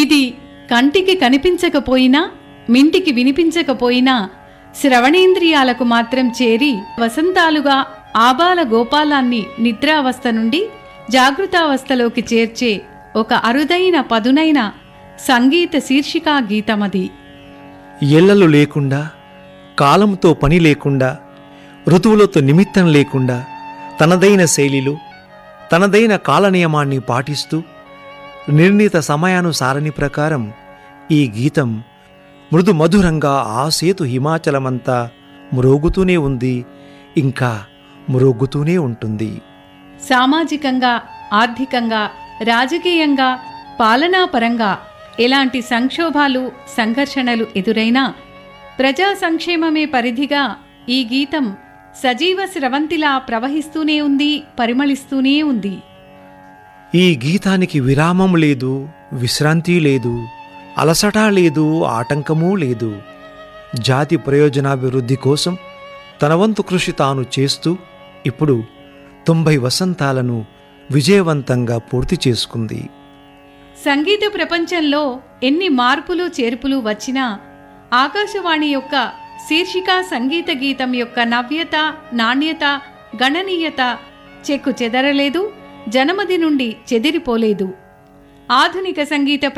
ఇది కంటికి కనిపించకపోయినా మింటికి వినిపించకపోయినా శ్రవణేంద్రియాలకు మాత్రం చేరి వసంతాలుగా ఆబాల గోపాలాన్ని నిద్రావస్థ నుండి జాగృతావస్థలోకి చేర్చే ఒక అరుదైన పదునైన సంగీత శీర్షికా గీతమది ఎల్లలు లేకుండా కాలంతో పని లేకుండా ఋతువులతో నిమిత్తం లేకుండా తనదైన శైలిలో తనదైన కాలనియమాన్ని పాటిస్తూ నిర్ణీత సమయానుసారణి ప్రకారం ఈ గీతం మృదు మధురంగా ఆ సేతు హిమాచలమంతా మ్రోగుతూనే ఉంది ఇంకా మ్రోగుతూనే ఉంటుంది సామాజికంగా ఆర్థికంగా రాజకీయంగా పాలనాపరంగా ఎలాంటి సంక్షోభాలు సంఘర్షణలు ఎదురైనా ప్రజా సంక్షేమమే పరిధిగా ఈ గీతం సజీవ స్రవంతిలా ప్రవహిస్తూనే ఉంది పరిమళిస్తూనే ఉంది ఈ గీతానికి విరామం లేదు విశ్రాంతి లేదు అలసట లేదు ఆటంకమూ లేదు జాతి ప్రయోజనాభివృద్ధి కోసం తన వంతు కృషి తాను చేస్తూ ఇప్పుడు తొంభై వసంతాలను విజయవంతంగా పూర్తి చేసుకుంది సంగీత ప్రపంచంలో ఎన్ని మార్పులు చేర్పులు వచ్చినా ఆకాశవాణి యొక్క శీర్షిక సంగీత గీతం యొక్క నవ్యత నాణ్యత గణనీయత చెక్కు చెదరలేదు జనమది నుండి చెదిరిపోలేదు ఆధునిక సంగీత